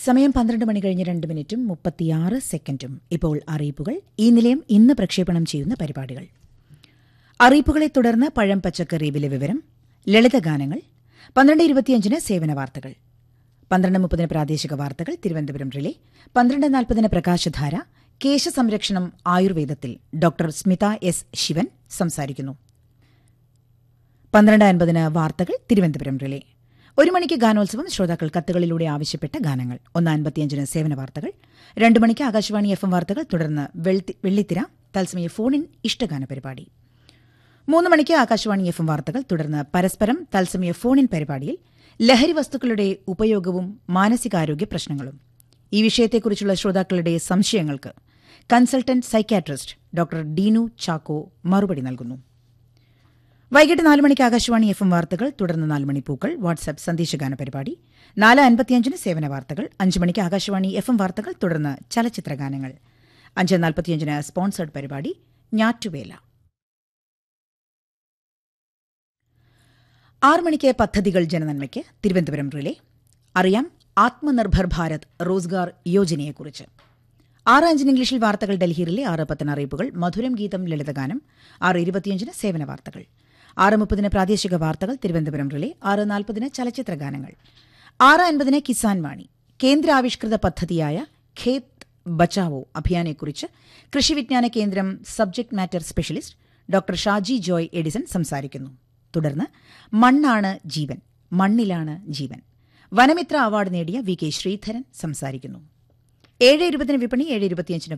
സമയം പന്ത്രണ്ട് മണി കഴിഞ്ഞ് രണ്ട് മിനിറ്റും മുപ്പത്തിയാറ് സെക്കൻഡും ഇപ്പോൾ അറിയിപ്പുകൾ ഈ നിലയം ഇന്ന് പ്രക്ഷേപണം ചെയ്യുന്ന പരിപാടികൾ അറിയിപ്പുകളെ തുടർന്ന് പഴം പച്ചക്കറി വില വിവരം ലളിതഗാനങ്ങൾ പന്ത്രണ്ട് ഇരുപത്തിയഞ്ചിന് സേവന വാർത്തകൾ പന്ത്രണ്ട് മുപ്പതിന് പ്രാദേശിക വാർത്തകൾ തിരുവനന്തപുരം റിലേ പന്ത്രണ്ട് നാൽപ്പതിന് പ്രകാശധാര കേശ സംരക്ഷണം ആയുർവേദത്തിൽ ഡോക്ടർ സ്മിത എസ് ശിവൻ സംസാരിക്കുന്നു പന്ത്രണ്ട് അൻപതിന് വാർത്തകൾ തിരുവനന്തപുരം റിലേ ഒരു മണിക്ക് ഗാനോത്സവം ശ്രോതാക്കൾ കത്തുകളിലൂടെ ആവശ്യപ്പെട്ട ഗാനങ്ങൾ ഒന്ന് അൻപത്തിയഞ്ചിന് സേവന വാർത്തകൾ രണ്ട് മണിക്ക് ആകാശവാണി എഫ് എം വാർത്തകൾ തുടർന്ന് വെള്ളി- വെള്ളിത്തിര തത്സമയ ഫോണിൻ ഇഷ്ടഗാന പരിപാടി മൂന്ന് മണിക്ക് ആകാശവാണി എഫ് എം വാർത്തകൾ തുടർന്ന് പരസ്പരം തത്സമയ ഫോണിൻ പരിപാടിയിൽ ലഹരി വസ്തുക്കളുടെ ഉപയോഗവും മാനസികാരോഗ്യ പ്രശ്നങ്ങളും ഈ വിഷയത്തെക്കുറിച്ചുള്ള ശ്രോതാക്കളുടെ സംശയങ്ങൾക്ക് consultant psychiatrist doctor Deenu Chacko മറുപടി നൽകുന്നു വൈകിട്ട് നാല് മണിക്ക് ആകാശവാണി എഫ് എം വാർത്തകൾ തുടർന്ന് നാല് മണി പൂക്കൾ വാട്സ്ആപ്പ് സന്ദേശഗാന പരിപാടി നാല് അൻപത്തിയഞ്ചിന് സേവന വാർത്തകൾ അഞ്ച് മണിക്ക് ആകാശവാണി എഫ് എം വാർത്തകൾ തുടർന്ന് ചലച്ചിത്ര ഗാനങ്ങൾ അഞ്ച് നാൽപ്പത്തിയഞ്ചിന് സ്പോൺസേഡ് പരിപാടി ഞാറ്റുവേല ആറ് മണിക്ക് പദ്ധതികൾ ജനനന്മയ്ക്ക് തിരുവനന്തപുരം റിലേ അറിയാം ആത്മനിർഭർ ഭാരത് റോസ്ഗാർ യോജനയെക്കുറിച്ച് ആറ് അഞ്ചിന് ഇംഗ്ലീഷിൽ വാർത്തകൾ ഡൽഹിയിലെ ആറ് പത്തിന് അറിയിപ്പുകൾ മധുരം ഗീതം ലളിതഗാനം ആറ് ഇരുപത്തിയഞ്ചിന് സേവന വാർത്തകൾ ആറ് മുപ്പതിന് പ്രാദേശിക വാർത്തകൾ തിരുവനന്തപുരം റിലേ ആറ് നാൽപ്പതിന് ചലച്ചിത്ര ഗാനങ്ങൾ ആറ് അൻപതിന് കിസാൻ വാണി കേന്ദ്രാവിഷ്കൃത പദ്ധതിയായ ഖേത് Bachao അഭിയാനെക്കുറിച്ച് Krishi Vijnana Kendram subject matter specialist doctor Shaji Joy Edison സംസാരിക്കുന്നു തുടർന്ന് മണ്ണാണ് ജീവൻ മണ്ണിലാണ് ജീവൻ വനമിത്ര അവാർഡ് നേടിയ വി കെ ശ്രീധരൻ സംസാരിക്കുന്നു ഏഴ് ഇരുപതിന് വിപണി ഏഴ് ഇരുപത്തിയഞ്ചിന്